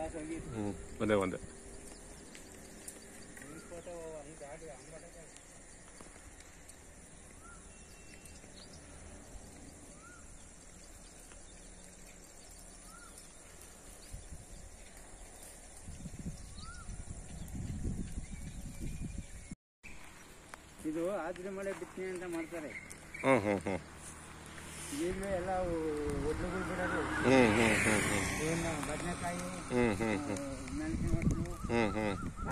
ಹ್ಞೂ ಒಂದೇ ಒಂದೇ ಇದು ಆದ್ರೆ ಮಳೆ ಬಿತ್ತನೆ ಅಂತ ಮಾಡ್ತಾರೆ ಹ್ಞೂ ಹ್ಞೂ ಹ್ಞೂ ಈಗಲೂ ಎಲ್ಲ ಒಡ್ಲುಗಳು ಬಿಡೋದು ಹ್ಞೂ ಹ್ಞೂ ಹ್ಞೂ ಹ್ಞೂ ಏನು ಬದನೆಕಾಯಿ ಹ್ಞೂ ಹ್ಞೂ ಹ್ಞೂ ಮೆಣಸಿನ ಒಡ್ಲು ಹ್ಞೂ ಹ್ಞೂ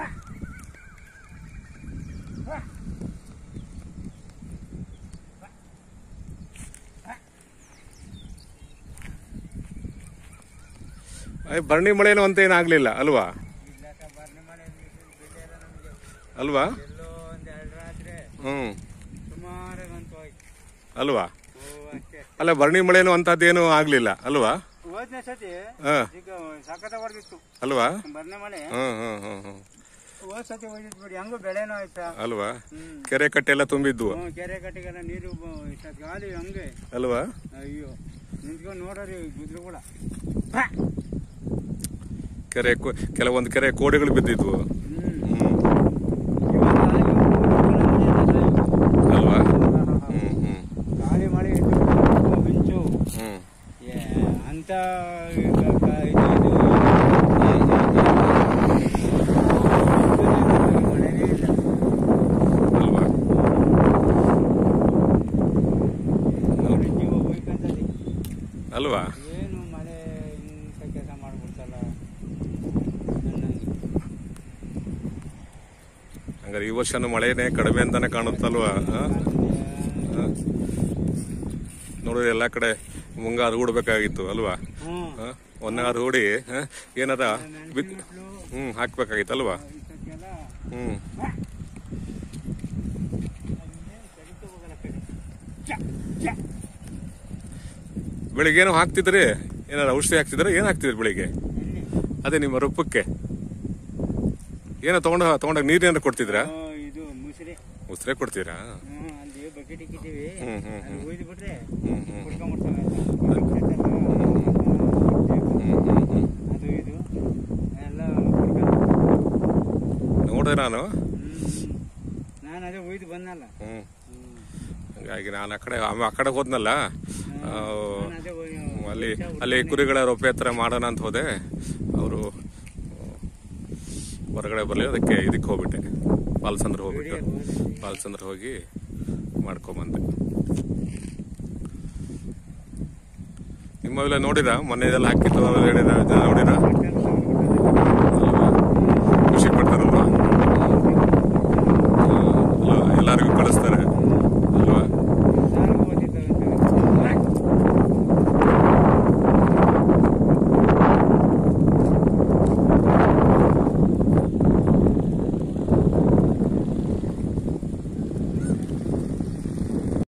ಅಯ್ಯ, ಭರಣಿ ಮಳೆನೂ ಅಂತ ಏನಾಗಲಿಲ್ಲ ಅಲ್ವಾ ಇಲ್ಲಕ ಬರ್ನೆ ಮಳೆ ಬೆಳೆ ಎಲ್ಲ ನಮಗೆ ಅಲ್ವಾ ಎಲ್ಲೋ ಒಂದು ಎರಡು ರಾತ್ರಿ ಹ್ಞೂ ಸುಮಾರು ಬಂತು ಹೋಯ್ತು ಅಲ್ವಾ ಓ ಅಷ್ಟೇ ಅಲ್ಲ ಭರಣಿ ಮಳೆನೂ ಅಂಥದ್ದೇನೂ ಆಗಲಿಲ್ಲ ಅಲ್ವಾ ಹೋದ್ನೇ ಸತಿ ಹಾಂ ಈಗ ಸಖತ ಹೊಡೆದಿತ್ತು ಅಲ್ವಾ ಬರ್ನೆ ಮಳೆ ಹ್ಞೂ ಹ್ಞೂ ಹ್ಞೂ ಹ್ಞೂ ಹೋದ್ ಸತಿ ಹೊಡಿತು ಬಿಡಿ ಹಂಗೂ ಬೆಳೆನೂ ಆಯ್ತಾ ಅಲ್ವಾ ಹ್ಮ್ ಕೆರೆ ಕಟ್ಟೆ ಎಲ್ಲ ತುಂಬಿದ್ವು ಹ್ಞೂ ಕೆರೆ ಕಟ್ಟಿಗೆಲ್ಲ ನೀರು ಬ- ಇಷ್ಟೊತ್ತು ಗಾಳಿ ಹಂಗೆ ಅಲ್ವಾ ಅಯ್ಯೋ ನಿಂತ್ಕೊಂಡು ನೋಡ್ರಿ ಗುದ್ರು ಕೂಡ ಕೆರೆ ಕೊ- ಕೆಲವೊಂದು ಕೆರೆ ಕೋಡೆಗಳು ಬಿದ್ದಿದ್ವು ಹ್ಮ್ ಹ್ಮ್. ಇವಾಗ ಅಲ್ವಾ ಹ್ಮ್ ಹ್ಮ್ ಗಾಳಿ ಮಳೆ ಇಟ್ಟು ಮಿಂಚು ಹ್ಮ್ ಏ, ಅಂತ ಈಗ ಕ- ಇದು- ಇದು ಮಳೆನೇ ಇಲ್ಲ. ಅಲ್ವಾ ನೋಡಿ ಜೀವ ಹೋಯ್ಕಂತದೆ. ಅಲ್ವಾ ಏನು ಮಳೆ ಇಂಥ ಕೆಲಸ ಮಾಡ್ಬಿಡ್ತಲ್ಲ ಅನ್ನಂಗೆ. ಹಂಗಾರೆ ಈ ವರ್ಷನೂ ಮಳೆನೇ ಕಡಿಮೆ ಅಂತಾನೆ ಕಾಣುತ್ತಲ್ವಾ ಆ? ಆ? ನೋಡಿದ್ರೆ ಎಲ್ಲಾ ಕಡೆ ಮುಂಗಾರು ಹೂಡ್ಬೇಕಾಗಿತ್ತು ಅಲ್ವಾ ಹ್ಮ್ ಆ? ಒಂದಾರು ಹೂಡಿ ಆ? ಏನಾರ ಬಿತ್ ಮೆಣಸಿನ ಹ್ಮ್ ಹಾಕ್ಬೇಕಾಗಿತ್ತು ಅಲ್ವಾ ಇಷ್ಟಕ್ಕೆಲ್ಲ ಹ್ಮ್ ಹಂಗೆ ಸರಿತು ಹೋಗಲ್ಲ ಕಡೆ. ಛ, ಛ. ಬೆಳಿಗ್ಗೆ ಏನೋ ಹಾಕ್ತಿದ್ರಿ ಏನಾರ ಔಷಧಿ ಹಾಕ್ತಿದ್ರೆ ಏನ್ ಹಾಕ್ತಿದ್ರಿ ಬೆಳಿಗ್ಗೆ ಎಲ್ಲಿ? ಅದೇ ನಿಮ್ಮ ರೂಪಕ್ಕೆ ಏನೋ ತಗೊಂಡ ತಗೊಂಡಾಗ ನೀರೇನಾರ ಕೊಡ್ತಿದ್ರಾ ಓ, ಇದು ಮುಸ್ರೆ ಉಸ್ರೆ ಕೊಡ್ತೀರಾ ಹ್ಮ್, ಅಲ್ಲಿ ಬಕೆಟ್ ಇಕ್ಕಿದ್ದೀವಿ ಹ್ಮ್, ಹ್ಮ್, ಅಲ್ಲಿ ಒಯ್ದು ಬಿಟ್ರೆ ಹ್ಮ್ ಹ್ಮ್ ಕುಡ್ಕೊಂಬಿಡ್ತವೆ ಹ್ಮ್ ಹ್ಮ್ ಹ್ಮ್ ಅದು ಇದು ಎಲ್ಲ ಕುಡ್ಕೊಂಡು ನೋಡಿದೆ ನಾನು ನಾನು ಅದೇ ಒಯ್ದು ಬಂದಲ್ಲ ಹ್ಮ್ ಹ್ಮ್. ಹಾಗಾಗಿ ನಾನು ಆ ಕಡೆ ಆ ಕಡೆ ಹೋದ್ನಲ್ಲ ಆ, ನಾನು ಅದೇ ಒಯ್- ಅಲ್ಲಿ ಅಲ್ಲಿ ಕುರಿಗಳ ರೊಪ್ಪೆ ಹತ್ರ ಮಾಡೋಣ ಅಂತ ಹೋದೆ ಅವರು ಹೊರಗಡೆ ಬರಲಿ ಅದಕ್ಕೆ ಇದಕ್ಕೆ ಹೋಗ್ಬಿಟ್ಟೆ ಪಾಲ್ಸಂದ್ರ ಹೋಗ್ಬಿಟ್ಟು ಪಾಲ್ಸಂದ್ರ ಹೋಗಿ ಮಾಡ್ಕೊಂಬಂದೆ ನಿಮ್ಮವೆಲ್ಲ ನೋಡಿರಾ ಮೊನ್ನೆ ಇದೆಲ್ಲ ಹಾಕಿತ್ತು ಅವೆಲ್ಲ ಹೇಳಿದ ನೋಡಿರಾ